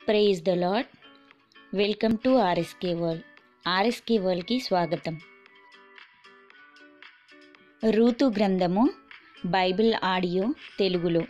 praise the lord welcome to RSK world RSK వరల్డ్కి స్వాగతం Ruth గ్రంథము బైబిల్ ఆడియో తెలుగులో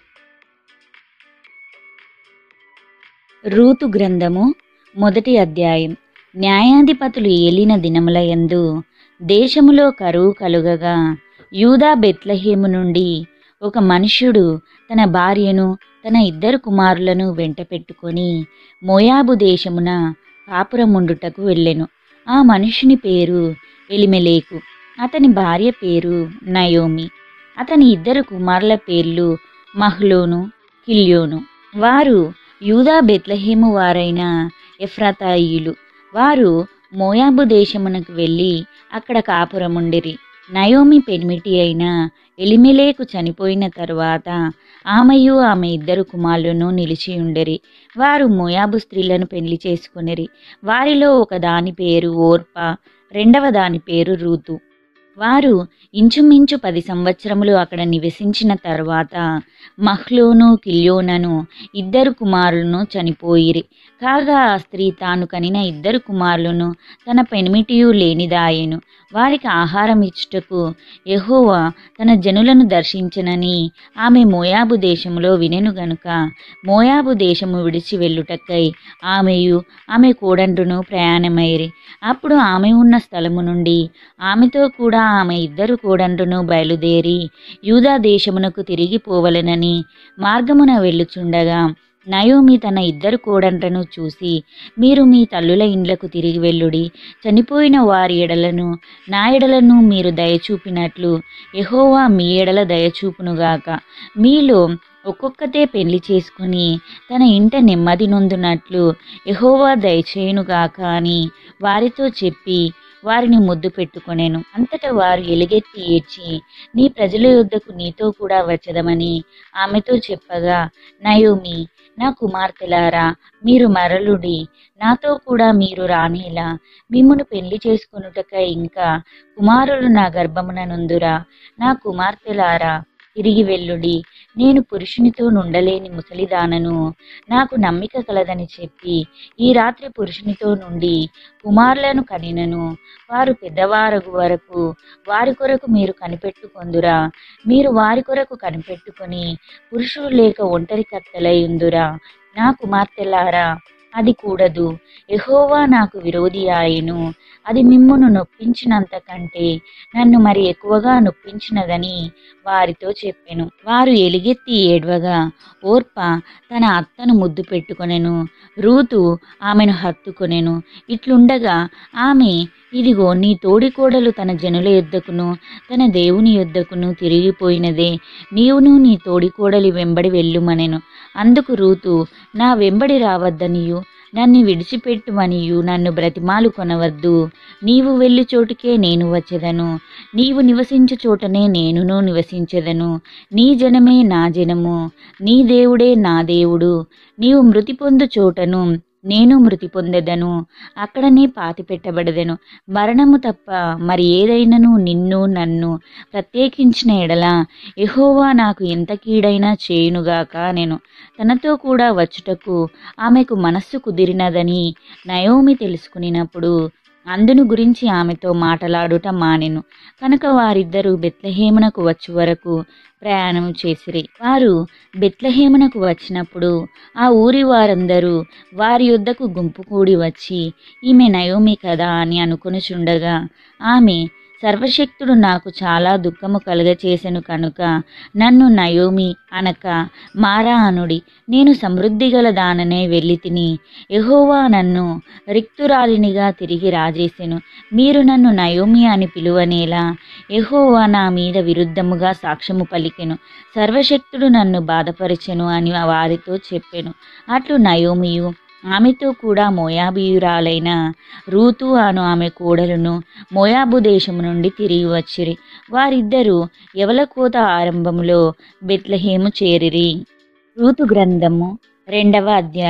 రూతు గ్రంథము మొదటి అధ్యాయం న్యాయాధిపతులు ఏలిన దినముల యందు దేశములో కరువు కలుగగా యూదా బెత్లహేము నుండి ఒక మనుష్యుడు తన భార్యను తన ఇద్దరు కుమారులను వెంట పెట్టుకొని మోయాబు దేశమున కాపురముండుటకు వెళ్ళెను ఆ మనుషుని పేరు ఎలిమెలేకు అతని భార్య పేరు నయోమి అతని ఇద్దరు కుమారుల పేర్లు మహ్లోను కిల్యోను వారు యూదా బెత్లహేము వారైన ఎఫ్రాతాయిలు వారు మోయాబు దేశమునకు వెళ్ళి అక్కడ కాపురముండిరి నయోమి పెనిమిటి అయిన ఎలిమెలేకు చనిపోయిన తరువాత ఆమెయు ఆమె ఇద్దరు కుమారులను నిలిచి ఉండరి వారు మోయాబు స్త్రీలను పెళ్లి చేసుకొనిరి వారిలో ఒక దాని పేరు ఓర్ప రెండవ దాని పేరు రూతు వారు ఇంచుమించు పది సంవత్సరములు అక్కడ నివసించిన తర్వాత మహ్లోను కిల్యోనను ఇద్దరు కుమారులను చనిపోయిరి కాగా ఆ స్త్రీ తాను కనిన ఇద్దరు కుమారులను తన పెనిమిటియు లేనిదాయెను వారికి ఆహారం ఇచ్చుటకు యెహోవా తన జనులను దర్శించనని ఆమె మోయాబు దేశములో వినెను గనుక మోయాబు దేశము విడిచి వెళ్ళుటకై ఆమెయు ఆమె కోడండ్రును ప్రయాణమైరి అప్పుడు ఆమె ఉన్న స్థలము నుండి ఆమెతో కూడా ఆమె ఇద్దరు కోడండ్రును బయలుదేరి యూదా దేశమునకు తిరిగి పోవలెనని మార్గమున వెళ్ళుచుండగా నయోమి తన ఇద్దరు కోడండ్రను చూసి మీరు మీ తల్లుల ఇండ్లకు తిరిగి వెళ్ళుడి చనిపోయిన వారి ఎడలను నా ఎడలను మీరు దయచూపినట్లు యెహోవా మీ ఎడల దయచూపునుగాక మీలో ఒక్కొక్కతే పెళ్లి చేసుకుని తన ఇంట నెమ్మది నొందునట్లు యెహోవా దయచేయునుగాక అని వారితో చెప్పి వారిని ముద్దు పెట్టుకొనెను అంతటా వారు ఎలుగెత్తి ఏడ్చి నీ ప్రజల యొద్దకు నీతో కూడా వచ్చదమని ఆమెతో చెప్పగా నయోమి నా కుమార్తెలారా మీరు మరలుడి నాతో కూడా మీరు రానేలా మిమ్మును పెళ్లి చేసుకొనుటకై ఇంకా కుమారులు నా గర్భమున నుందురా నా కుమార్తెలారా తిరిగి వెళ్ళుడి నేను పురుషునితో నుండలేని ముసలిదానను నాకు నమ్మిక కలదని చెప్పి ఈ రాత్రి పురుషునితో నుండి కుమారులను కనినను వారు పెద్దవారగు వరకు వారి కొరకు మీరు కనిపెట్టుకొందురా మీరు వారి కొరకు కనిపెట్టుకొని పురుషుడు లేక ఒంటరి కత్తలై ఉందురా నా కుమార్తెలారా అది కూడదు యెహోవా నాకు విరోధి ఆయను అది మిమ్మును నొప్పించినంత కంటే నన్ను మరి ఎక్కువగా నొప్పించినదని వారితో చెప్పెను వారు ఎలుగెత్తి ఏడ్వగా ఓర్ప తన అత్తను ముద్దు పెట్టుకొనెను రూతు ఆమెను హత్తుకొనెను ఇట్లుండగా ఆమె ఇదిగో నీ తోడికోడలు తన జనుల యొద్దకును తన దేవుని యొద్దకును తిరిగిపోయినదే నీవును నీ తోడికోడలి వెంబడి వెళ్ళుమనెను అందుకు రూతు నా వెంబడి రావద్దనియు నన్ను విడిచిపెట్టుమనియు నన్ను బ్రతిమాలు కొనవద్దు నీవు వెళ్ళి చోటుకే నేను వచ్చెదను నీవు నివసించు చోటనే నేనును నివసించెదను నీ జనమే నా జనము నీ దేవుడే నా దేవుడు నీవు మృతి పొందు చోటను నేను మృతి పొందెదను అక్కడనే పాతి పెట్టబడదెను మరణము తప్ప మరి ఏదైనను నిన్ను నన్ను ప్రత్యేకించిన ఎడల యెహోవా నాకు ఎంత కీడైనా చేయునుగాక నేను తనతో కూడా వచ్చుటకు ఆమెకు మనస్సు కుదిరినదని నయోమి తెలుసుకునినప్పుడు అందును గురించి ఆమెతో మాటలాడుట మానెను కనుక వారిద్దరూ బెత్లహేమునకు వచ్చు వరకు ప్రయాణం చేసిరి వారు బెత్లహేమునకు వచ్చినప్పుడు ఆ ఊరి వారందరూ వారి యొద్దకు గుంపు కూడి వచ్చి ఈమె నయోమి కదా అని అనుకునిచుండగా ఆమె సర్వశక్తుడు నాకు చాలా దుఃఖము కలుగచేసెను కనుక నన్ను నయోమి అనక మారా అనుడి నేను సమృద్ధి గల దాననే వెళ్ళి తిని యెహోవా నన్ను రిక్తురాలినిగా తిరిగి రాజేసెను మీరు నన్ను నయోమి అని పిలువనేలా యెహోవా నా మీద విరుద్ధముగా సాక్ష్యము పలికెను సర్వశక్తుడు నన్ను బాధపరిచెను అని వారితో చెప్పెను అట్లు నయోమియు ఆమెతో కూడా మోయాబీయురాలైన రూతు అను ఆమె కోడలను మోయాబు దేశము నుండి తిరిగి వచ్చిరి వారిద్దరూ యవలకోత ఆరంభములో బెత్లహేము చేరిరి రూతు గ్రంథము రెండవ అధ్యాయం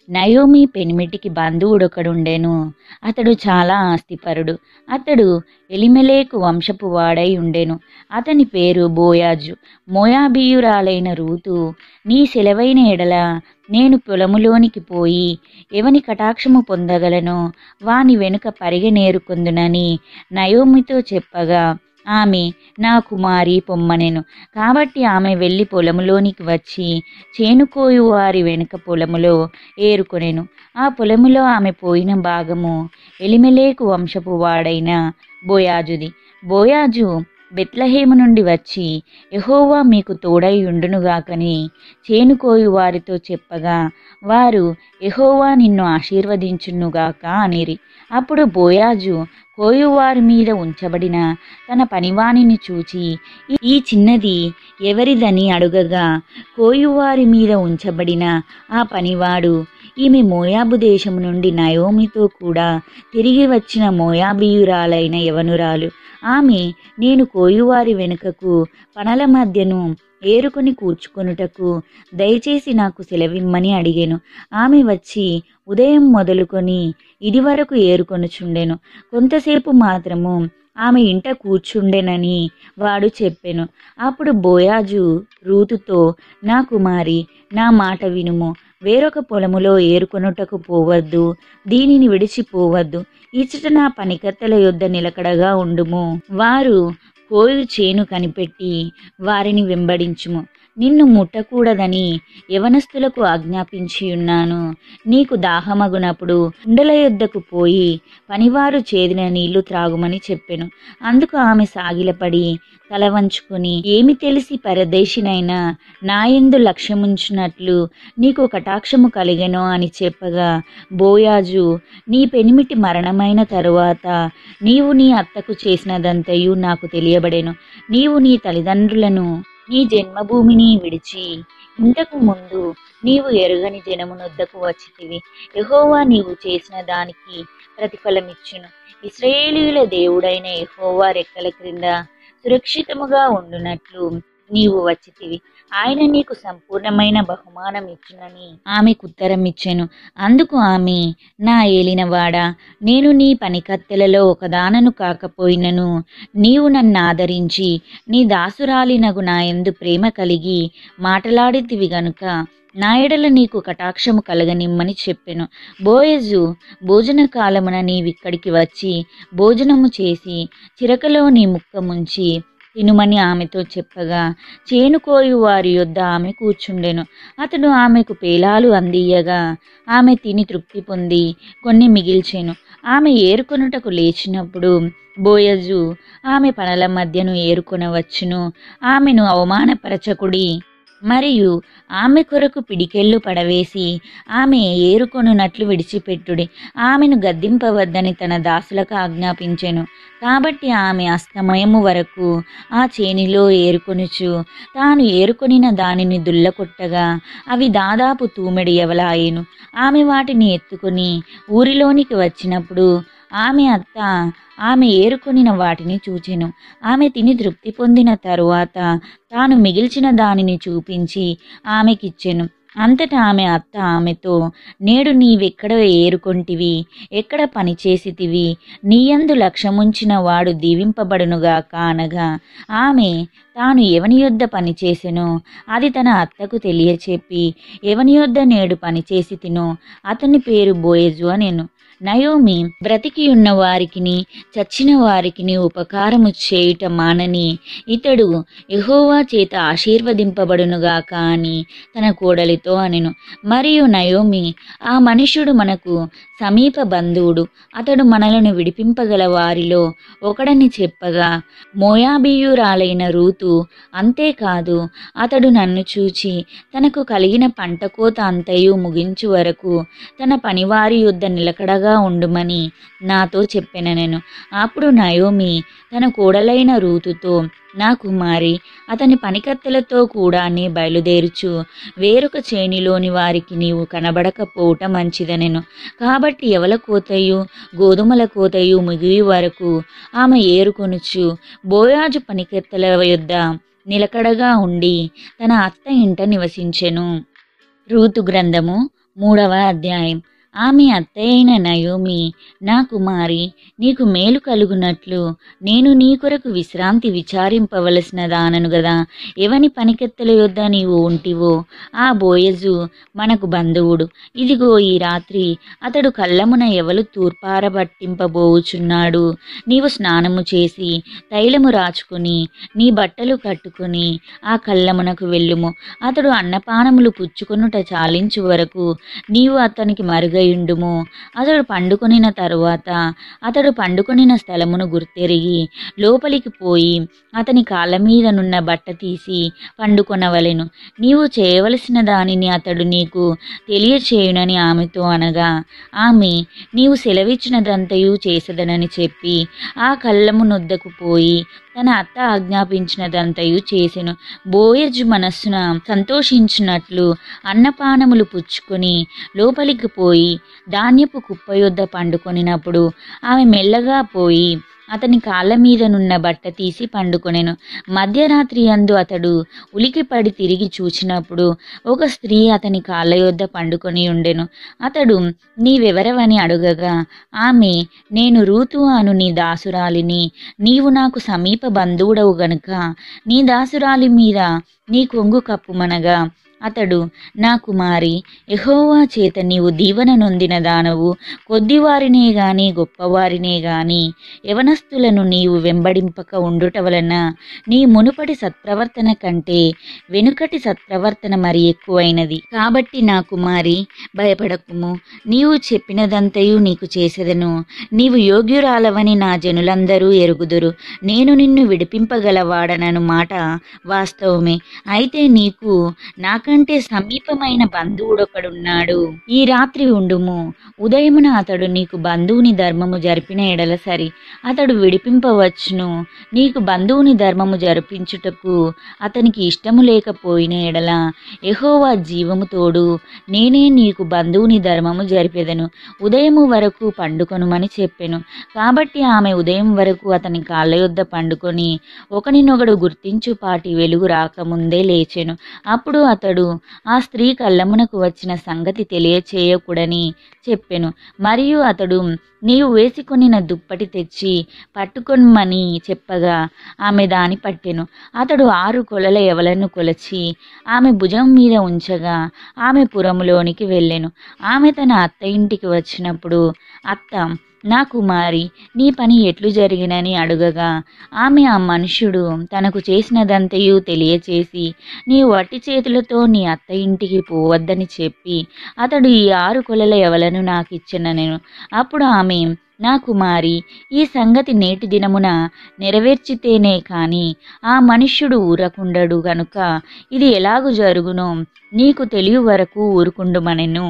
నయోమి పెనిమిటికి బంధువుడొకడుండెను అతడు చాలా ఆస్తిపరుడు అతడు ఎలిమెలేకు వంశపు వాడై ఉండెను అతని పేరు బోయాజు మోయాబీయురాలైన రూతు నీ సెలవైన ఎడల నేను పొలములోనికి పోయి ఎవని కటాక్షము పొందగలనో వాని వెనుక పరిగెనేరుకొందునని నయోమితో చెప్పగా ఆమె నా కుమారి పొమ్మనెను కాబట్టి ఆమె వెళ్ళి పొలములోనికి వచ్చి చేనుకోయు వారి వెనుక పొలములో ఏరుకొనెను ఆ పొలములో ఆమె పోయిన భాగము ఎలిమెలేకు వంశపు వాడైన బోయాజుది బోయాజు బెత్లహేము నుండి వచ్చి యహోవా మీకు తోడై ఉండునుగాకని చేనుకోయు వారితో చెప్పగా వారు యహోవా నిన్ను ఆశీర్వదించునుగాక అనిరి అప్పుడు బోయాజు కోయువారి మీద ఉంచబడిన తన పనివానిని చూచి ఈ చిన్నది ఎవరిదని అడుగగా కోయువారి మీద ఉంచబడిన ఆ పనివాడు ఈమె మోయాబు దేశము నుండి నయోమితో కూడా తిరిగి వచ్చిన మోయాబీయురాలైన యవనురాలు ఆమె నేను కోయువారి వెనుకకు పనల మధ్యను ఏరుకొని కూర్చుకొనుటకు దయచేసి నాకు సెలవిమ్మని అడిగాను ఆమె వచ్చి ఉదయం మొదలుకొని ఇది వరకు ఏరుకొనుచుండెను కొంతసేపు మాత్రము ఆమె ఇంట కూర్చుండెనని వాడు చెప్పెను అప్పుడు బోయాజు రూతుతో నా కుమారి నా మాట వినుము వేరొక పొలములో ఏరుకొనుటకు పోవద్దు దీనిని విడిచిపోవద్దు ఇచ్చట నా పనికత్తెల యొద్ద నిలకడగా ఉండుము వారు కోయు చేను కనిపెట్టి వారిని వెంబడించుము నిన్ను ముట్టకూడదని యవనస్తులకు ఆజ్ఞాపించి ఉన్నాను నీకు దాహమగునప్పుడు కుండల యొద్దకు పోయి పనివారు చేదిన నీళ్లు త్రాగుమని చెప్పెను అందుకు ఆమె సాగిలపడి తల వంచుకొని ఏమి తెలిసి పరదేశినైనా నాయందు లక్ష్యముంచున్నట్లు నీకు కటాక్షము కలిగెనో అని చెప్పగా బోయాజు నీ పెనిమిటి మరణమైన తరువాత నీవు నీ అత్తకు చేసినదంతయు నాకు తెలియబడెను నీవు నీ తల్లిదండ్రులను నీ జన్మభూమిని విడిచి ఇంతకు ముందు నీవు ఎరుగని జనమునొద్దకు వచ్చితివి యహోవా నీవు చేసిన దానికి ప్రతిఫలమిచ్చును ఇస్రాయేలీయుల దేవుడైన యహోవా రెక్కల క్రింద సురక్షితముగా ఉండునట్లు నీవు వచ్చితివి ఆయన నీకు సంపూర్ణమైన బహుమానం ఇచ్చునని ఆమెకు ఉత్తరం ఇచ్చెను అందుకు ఆమె నా ఏలినవాడా నేను నీ పనికత్తెలలో ఒకదానను కాకపోయినను నీవు నన్ను ఆదరించి నీ దాసురాలినగు నా ఎందు ప్రేమ కలిగి మాటలాడితివి గనుక నా ఎడల నీకు కటాక్షము కలగనిమ్మని చెప్పెను బోయజు భోజన కాలమున నీవిక్కడికి వచ్చి భోజనము చేసి చిరకలో నీ ముక్క ముంచి తినుమని ఆమెతో చెప్పగా చేనుకోయు వారి యొద్ద ఆమె కూర్చుండెను అతడు ఆమెకు పేలాలు అందియగా ఆమె తిని తృప్తి పొంది కొన్ని మిగిల్చెను ఆమె ఏరుకొనుటకు లేచినప్పుడు బోయజు ఆమె పనుల మధ్యను ఏరుకొనవచ్చును ఆమెను అవమానపరచకుడి మరియు ఆమె కొరకు పిడికెళ్ళు పడవేసి ఆమె ఏరుకొనున్నట్లు విడిచిపెట్టుడి ఆమెను గద్దింపవద్దని తన దాసులకు ఆజ్ఞాపించెను కాబట్టి ఆమె అస్తమయము వరకు ఆ చేనిలో ఏరుకొనుచు తాను ఏరుకొనిన దానిని దుల్లకొట్టగా అవి దాదాపు తూమెడి ఎవలాయెను ఆమె వాటిని ఎత్తుకొని ఊరిలోనికి వచ్చినప్పుడు ఆమె అత్త ఆమె ఏరుకొనిన వాటిని చూచెను ఆమె తిని తృప్తి పొందిన తరువాత తాను మిగిల్చిన దానిని చూపించి ఆమెకిచ్చెను అంతటా ఆమె అత్త ఆమెతో నేడు నీవెక్కడ ఏరుకొంటివి ఎక్కడ పనిచేసితివి నీయందు లక్ష్యముంచిన వాడు దీవింపబడునుగాక అనగా ఆమె తాను ఎవని యొద్ద పనిచేసెనో అది తన అత్తకు తెలియచెప్పి ఎవని యొద్ద నేడు పనిచేసి తినో అతని పేరు బోయజు అనెను నయోమి బ్రతికి ఉన్న వారికిని చచ్చిన వారికిని ఉపకారము చేయుట మానని ఇతడు యెహోవా చేత ఆశీర్వదింపబడునుగాక అని తన కోడలితో అనెను మరియు నయోమి ఆ మనుష్యుడు మనకు సమీప బంధువుడు అతడు మనలను విడిపింపగల వారిలో ఒకడని చెప్పగా మోయాబీయురాలైన రూతు అంతేకాదు అతడు నన్ను చూచి తనకు కలిగిన పంట కోత అంతయు ముగించు వరకు తన పనివారి యొద్ద నిలకడగా ఉండుమని నాతో చెప్పెననెను అప్పుడు నయోమి తన కోడలైన రూతుతో నా కుమారి అతని పనికత్తెలతో కూడానే బయలుదేరుచు వేరొక చేనిలోని వారికి నీవు కనబడకపోవట మంచిదనెను కాబట్టి ఎవల కోతయు గోధుమల కోతయు మిగిలి వరకు ఆమె ఏరుకొనుచు బోయాజు పనికత్తెల యొద్ద నిలకడగా ఉండి తన అత్త ఇంట నివసించెను రూతు గ్రంథము మూడవ అధ్యాయం ఆమె అత్తయ్యైన నయోమి నా కుమారి నీకు మేలు కలుగునట్లు నేను నీ కొరకు విశ్రాంతి విచారింపవలసిన దానను గదా ఎవని పనికెత్తల యొద్ద నీవు ఉంటివో ఆ బోయజు మనకు బంధువుడు ఇదిగో ఈ రాత్రి అతడు కళ్ళమున ఎవలు తూర్పారబట్టింపబోచున్నాడు నీవు స్నానము చేసి తైలము రాచుకుని నీ బట్టలు కట్టుకుని ఆ కళ్ళమునకు వెళ్ళుము అతడు అన్నపానములు పుచ్చుకొనుట చాలించు వరకు నీవు అతనికి మరుగయుండుము అతడు పండుకొనిన తరువాత అతడు పండుకొనిన స్థలమును గుర్తెరిగి లోపలికి పోయి అతని కాళ్ళ మీదనున్న బట్ట తీసి పండుకొనవలెను నీవు చేయవలసిన దానిని అతడు నీకు తెలియచేయునని ఆమెతో అనగా ఆమె నీవు సెలవిచ్చినదంతయు చేసదనని చెప్పి ఆ కళ్ళము నొద్దకు పోయి తన అత్త ఆజ్ఞాపించినదంతయు చేసెను బోయజు మనస్సున సంతోషించినట్లు అన్నపానములు పుచ్చుకొని లోపలికి పోయి ధాన్యపు కుప్ప యొద్ద పండుకొనినప్పుడు ఆమె మెల్లగా పోయి అతని కాళ్ళ మీదనున్న బట్ట తీసి పండుకొనెను మధ్యరాత్రి అందు అతడు ఉలికిపడి తిరిగి చూచినప్పుడు ఒక స్త్రీ అతని కాళ్ళ యొద్ద పండుకొని ఉండెను అతడు నీవెవరవని అడుగగా ఆమె నేను రూతు అను నీ దాసురాలిని నీవు నాకు సమీప బంధువుడవు గనుక నీ దాసురాలి మీద నీ కొంగు కప్పుమనగా అతడు నా కుమారి యెహోవా చేత నీవు దీవెన నొందిన దానవు కొద్దివారినే గాని గొప్పవారినే గాని యవనస్తులను నీవు వెంబడింపక ఉండుట వలన నీ మునుపటి సత్ప్రవర్తన కంటే వెనుకటి సత్ప్రవర్తన మరి ఎక్కువైనది కాబట్టి నా కుమారి భయపడకుము నీవు చెప్పినదంతయు నీకు చేసేదను నీవు యోగ్యురాలవని నా జనులందరూ ఎరుగుదురు నేను నిన్ను విడిపింపగలవాడనను మాట వాస్తవమే అయితే నీకు నాకంటే సమీపమైన బంధువుడొకడున్నాడు ఈ రాత్రి ఉండుము ఉదయమున అతడు నీకు బంధువుని ధర్మము జరిపిన ఎడల సరి అతడు విడిపింపవచ్చును నీకు బంధువుని ధర్మము జరిపించుటకు అతనికి ఇష్టము లేకపోయిన ఎడల ఎహోవా జీవము తోడు నేనే నీకు బంధువుని ధర్మము జరిపెదను ఉదయము వరకు పండుకొనుమని చెప్పెను కాబట్టి ఆమె ఉదయం వరకు అతని కాళ్ళ యొద్ద పండుకొని ఒకనినొకడు గుర్తించు పాటి వెలుగు రాకముందే లేచెను అప్పుడు అతడు ఆ స్త్రీ కళ్ళమునకు వచ్చిన సంగతి తెలియచేయకూడని చెప్పెను మరియు అతడు నీవు వేసుకొనిన దుప్పటి తెచ్చి పట్టుకొమ్మని చెప్పగా ఆమె దాని పట్టెను అతడు ఆరు కొలల ఎవలను కొలచి ఆమె భుజం మీద ఉంచగా ఆమె పురములోనికి వెళ్ళెను ఆమె తన అత్త ఇంటికి వచ్చినప్పుడు అత్త నా కుమారి నీ పని ఎట్లు జరిగినని అడుగగా ఆమె ఆ మనుష్యుడు తనకు చేసినదంతయు తెలియచేసి నీ వట్టి చేతులతో నీ అత్త ఇంటికి పోవద్దని చెప్పి అతడు ఈ ఆరు కొలల ఎవలను నాకు ఇచ్చిన నేను అప్పుడు ఆమె నా కుమారి ఈ సంగతి నేటి దినమున నెరవేర్చితేనే కాని ఆ మనుష్యుడు ఊరకుండడు గనుక ఇది ఎలాగు జరుగునో నీకు తెలియ వరకు ఊరుకుండుమనెను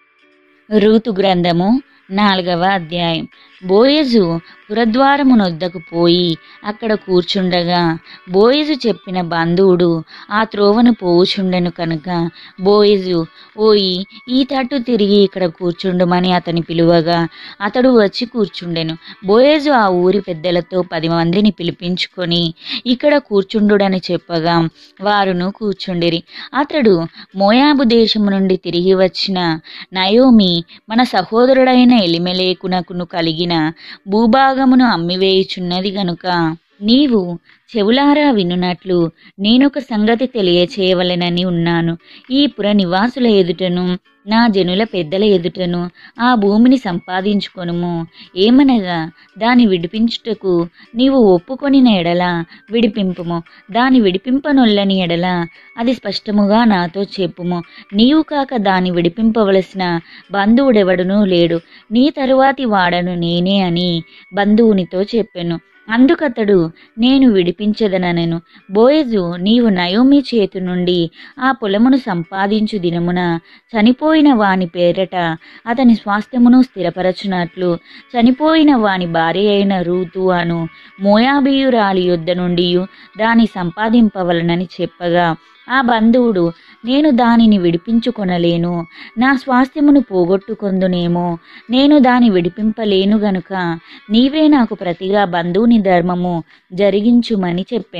రూతు గ్రంథము నాలుగవ అధ్యాయం బోయజు పురద్వారమునొద్దకు పోయి అక్కడ కూర్చుండగా బోయజు చెప్పిన బంధువుడు ఆ త్రోవను పోవుచుండెను కనుక బోయజు ఓయి ఈ తట్టు తిరిగి ఇక్కడ కూర్చుండుమని అతని పిలువగా అతడు వచ్చి కూర్చుండెను బోయజు ఆ ఊరి పెద్దలతో పది మందిని పిలిపించుకొని ఇక్కడ కూర్చుండుడని చెప్పగా వారును కూర్చుండిరి అతడు మోయాబు దేశము నుండి తిరిగి వచ్చిన నయోమి మన సహోదరుడైన ఎలిమెలేకునకును కలిగిన భూభాగమును అమ్మివేయుచున్నది గనుక నీవు చెవులారా వినున్నట్లు నేనొక సంగతి తెలియచేయవలెనని ఉన్నాను ఈ పుర నివాసుల ఎదుటను నా జనుల పెద్దల ఎదుటను ఆ భూమిని సంపాదించుకొనుము ఏమనగా దాని విడిపించుటకు నీవు ఒప్పుకొనిన ఎడల విడిపింపుము దాని విడిపింపనొల్లని ఎడల అది స్పష్టముగా నాతో చెప్పుము నీవు కాక దాని విడిపింపవలసిన బంధువుడెవడునూ లేడు నీ తరువాతి వాడను నేనే అని బంధువునితో చెప్పెను అందుకతడు నేను విడిపించదననెను బోయజు నీవు నయోమి చేతు నుండి ఆ పొలమును సంపాదించు దినమున చనిపోయిన వాని పేరట అతని స్వాస్థ్యమును స్థిరపరచునట్లు చనిపోయిన వాని భార్య అయిన రూతు అను మోయాబీయురాలి యొద్ద నుండి దాని సంపాదింపవలనని చెప్పగా ఆ బంధువుడు నేను దానిని విడిపించుకొనలేను నా స్వాస్థ్యమును పోగొట్టుకొందునేమో నేను దాని విడిపింపలేను గనుక నీవే నాకు ప్రతిగా బంధువుని ధర్మము జరిగించుమని చెప్పెను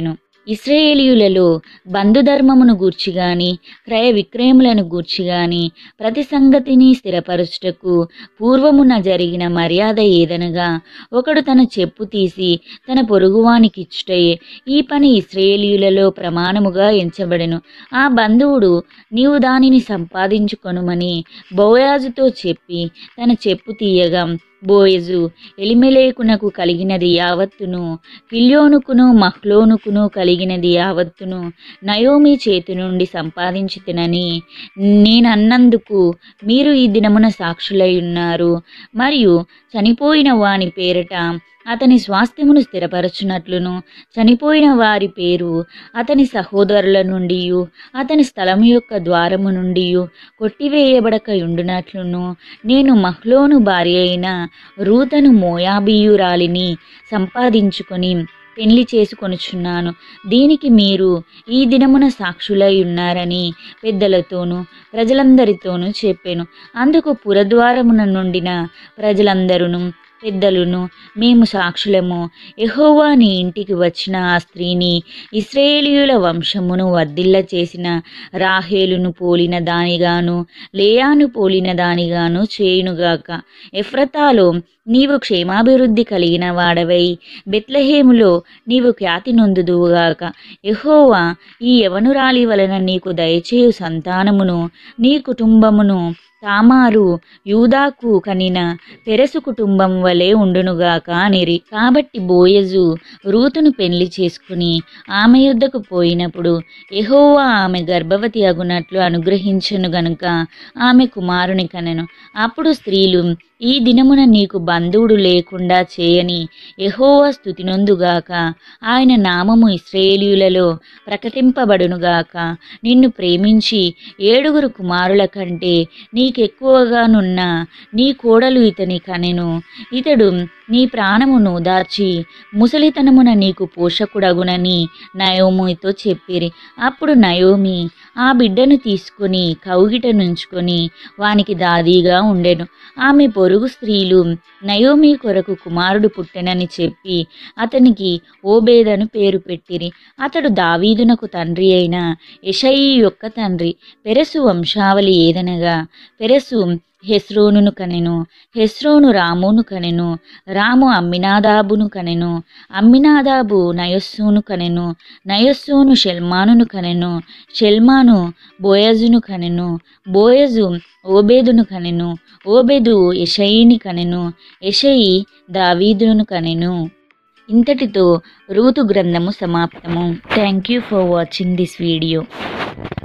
ఇస్రాయేలీయులలో బంధుధర్మమును గూర్చి గాని క్రయ విక్రయములను గూర్చి గాని ప్రతి సంగతిని స్థిరపరచుటకు పూర్వమున జరిగిన మర్యాద ఏదనగా ఒకడు తన చెప్పు తీసి తన పొరుగువానికి ఇచ్చుటయే ఈ పని ఇస్రాయేలీయులలో ప్రమాణముగా ఎంచబడెను ఆ బంధువుడు నీవు దానిని సంపాదించుకొనుమని బోయాజుతో చెప్పి తన చెప్పు తీయగా బోయజు ఎలిమెలేకునకు కలిగినది యావత్తును కిల్యోనుకును మహ్లోనుకును కలిగినది యావత్తును నయోమి చేతి నుండి సంపాదించుతునని నేనన్నందుకు మీరు ఈ దినమున సాక్షులై ఉన్నారు మరియు చనిపోయిన వాని పేరట అతని స్వాస్థ్యమును స్థిరపరచునట్లును చనిపోయిన వారి పేరు అతని సహోదరుల నుండి అతని స్థలము యొక్క ద్వారము నుండి కొట్టివేయబడక ఉండునట్లును నేను మహ్లోను భార్య అయిన రూతను మోయాబీయురాలిని సంపాదించుకొని పెళ్లి చేసుకొనుచున్నాను దీనికి మీరు ఈ దినమున సాక్షులై ఉన్నారని పెద్దలతోనూ ప్రజలందరితోనూ చెప్పాను అందుకు పురద్వారమున నుండిన ప్రజలందరూ పెద్దలును మేము సాక్షులము యెహోవా నీ ఇంటికి వచ్చిన ఆ స్త్రీని ఇస్రాయేలీయుల వంశమును వర్ధిల్ల చేసిన రాహేలును పోలిన దానిగాను లేయాను పోలిన దానిగాను చేయునుగాక ఎఫ్రతాలో నీవు క్షేమాభివృద్ధి కలిగిన వాడవై బెత్లహేములో నీవు ఖ్యాతి నొందుదువుగాక యెహోవా ఈ యవనురాలి వలన నీకు దయచేయు సంతానమును నీ కుటుంబమును తామారు యూదాకు కనిన పెరసు కుటుంబం వలె ఉండునుగాక అనిరి కాబట్టి బోయజు రూతును పెళ్లి చేసుకుని ఆమె యుద్ధకు పోయినప్పుడు ఎహోవా ఆమె గర్భవతి అగునట్లు అనుగ్రహించను గనుక ఆమె కుమారుని కనెను అప్పుడు స్త్రీలు ఈ దినమున నీకు బంధువుడు లేకుండా చేయని యెహోవా స్థుతినొందుగాక ఆయన నామము ఇస్రాయేలీయులలో ప్రకటింపబడునుగాక నిన్ను ప్రేమించి ఏడుగురు కుమారుల కంటే నీకెక్కువగానున్న నీ కోడలు ఇతని కనెను ఇతడు నీ ప్రాణమును దాచి ముసలితనమున నీకు పోషకుడగునని నయోమితో చెప్పిరి అప్పుడు నయోమి ఆ బిడ్డను తీసుకుని కౌగిట నుంచుకొని వానికి దాదీగా ఉండెను ఆమె పొరుగు స్త్రీలు నయోమి కొరకు కుమారుడు పుట్టెనని చెప్పి అతనికి ఓబేదను పేరు పెట్టిరి అతడు దావీదునకు తండ్రి అయిన యషయి యొక్క తండ్రి పెరసు వంశావళి ఏదనగా పెరసు హెస్రోనును కనెను హెస్రోను రామును కనెను రాము అమ్మినాదాబును కనెను అమ్మినాదాబు నయస్సును కనెను నయస్సును షెల్మానును కనెను షెల్మాను బోయజును కనెను బోయజు ఓబేదును కనెను ఓబెదు యషయిని కనెను యషయి దావీదును కనెను ఇంతటితో రూతు గ్రంథము సమాప్తము thank you for watching this video